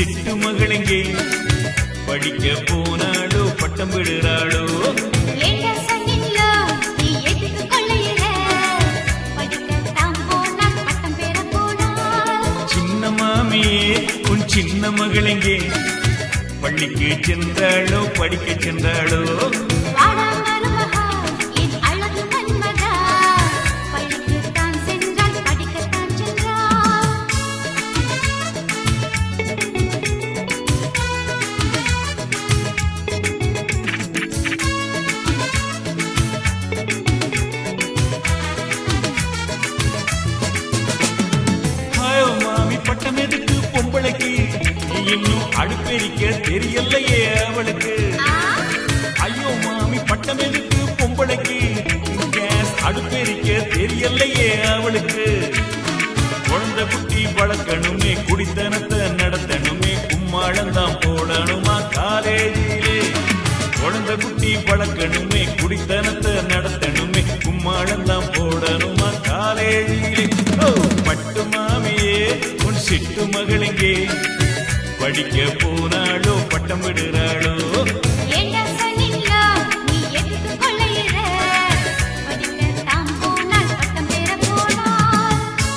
சிட்டு மகளெங்கே படிக்க போனாளோ பட்டம் விடுறாளோ ஏண்டா சொன்னீங்களோ, நீ எதுக்கு கொள்ளையிற? படிக்கத்தான் போனான், பட்டம் பெற போனான். சின்ன மாமியே உன் சின்ன மகளெங்கே பள்ளிக்கு சென்றாளோ படிக்க சென்றாளோ வாடா மருமகா, என் அழகு மன்மதா. பள்ளிக்குத்தான் சென்றாள், படிக்கத்தான் சென்றாள். ஹாயோ மாமி பட்டம் எதுக்கு பொம்பளைக்கு இன்னும் அடுப்பெரிக்க தெரியலையே அவளுக்கு ஆ, ஐயோ மாமி பட்டம் எதுக்கு பொம்பளைக்கு கேஸ் அடுப்பெரிக்க தெரியலையே அவளுக்கு குழந்தை குட்டி வளர்க்கணுமே குடித்தனத்தை நடத்தணுமே கும்மாளந்தான் போடணுமா காலேஜிலே குழந்தை குட்டி வளர்க்கணுமே குடித்தனத்தை நடத்தணுமே கும்மாளந்தான் போடணுமா காலேஜிலே ஓ, பட்டு மாமியே உன் சிட்டு மகளெங்கே படிக்க போனாளோ பட்டம் விடுறாளோ ஏண்டா சொன்னீங்களோ, நீ எதுக்கு கொள்ளையிற? படிக்கத்தான் போனாள், பட்டம் பெற போனாள்.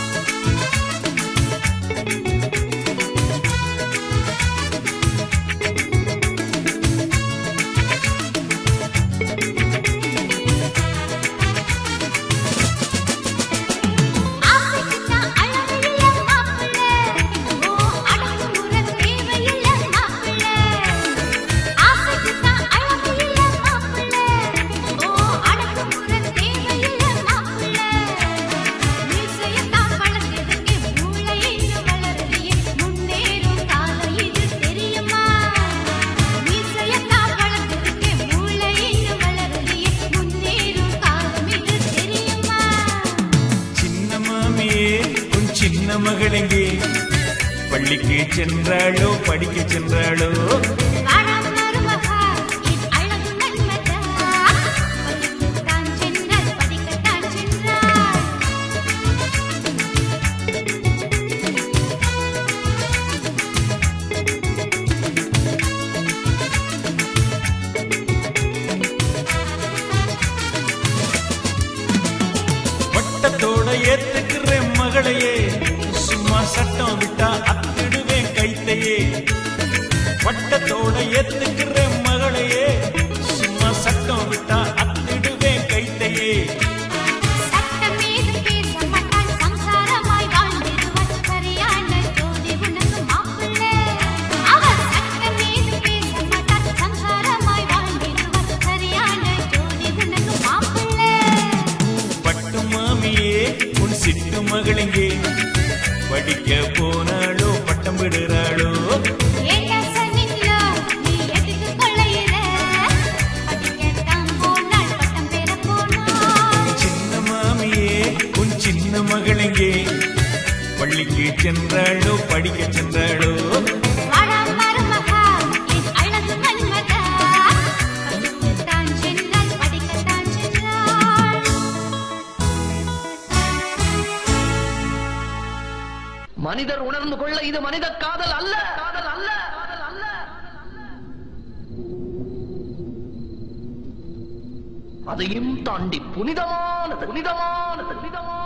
ஆசைக்குத்தான் அளவில்ல மாப்பிள்ளை. ஓ, அடக்குமுறை தேவையில்ல மாப்பிள்ளை. ஆசைக்குத்தான் அளவில்ல மாப்பிள்ளை. ஓ, அடக்குமுறை தேவையில்ல மாப்பிள்ளை. மீசையத்தான் வளர்த்ததுக்கே மூளை இன்னும் வளரலையே. முன்னேறும் காலம் இது தெரியுமா? மீசையத்தான் வளர்த்ததுக்கே மூளை இன்னும் வளரலையே. முன்னேறும் காலம் இது தெரியுமா சின்ன மாமியே உன் சின்ன மகளெங்கே பள்ளிக்கு சென்றாளோ படிக்க சென்றாளோ வாடா மருமகா, என் அழகு மன்மதா. படிக்கத்தான் சென்றாள், படிக்கத்தான் சென்றாள். வட்டத்தோட ஏத்துக்கிறேன் மகளையே சும்மா சட்டம் விட்டா அத்திடுவேன் கைத்தையே வட்டத்தோட ஏத்துக்கிறேன் மகளையே சும்மா சட்டம் விட்டா அத்திடுவேன் கைத்தையே சட்டம் மீது பேச மாட்டாள், சம்சாரமாய் வாழ்ந்திடுவாள். சரியான ஜோடி உனக்கு மாப்பிள்ளை. அவள் சட்டம் மீது பேச மாட்டாள், சம்சாரமாய் வாழ்ந்திடுவாள். சரியான ஜோடி உனக்கு மாப்பிள்ளை. பட்டு மாமியே உன் சிட்டு மகளெங்கே படிக்க போனாளோ பட்டம் விடுறாளோ ஏண்டா சொன்னீங்களோ, நீ எதுக்கு கொள்ளையிற? படிக்கத்தான் போனாள், பட்டம் பெற போனாள். சின்ன மாமியே உன் சின்ன மகளெங்கே பள்ளிக்கு சென்றாளோ படிக்க சென்றாளோ வாடா மருமகா, என் அழகு மன்மதா. படிக்கத்தான் சென்றாள், படிக்கத்தான் சென்றாள். மனிதர் உணர்ந்து கொள்ள இது மனித காதல் அல்ல காதல் அல்ல காதல் அல்ல அதையும் தாண்டி புனிதமானது புனிதமானது புனிதமானது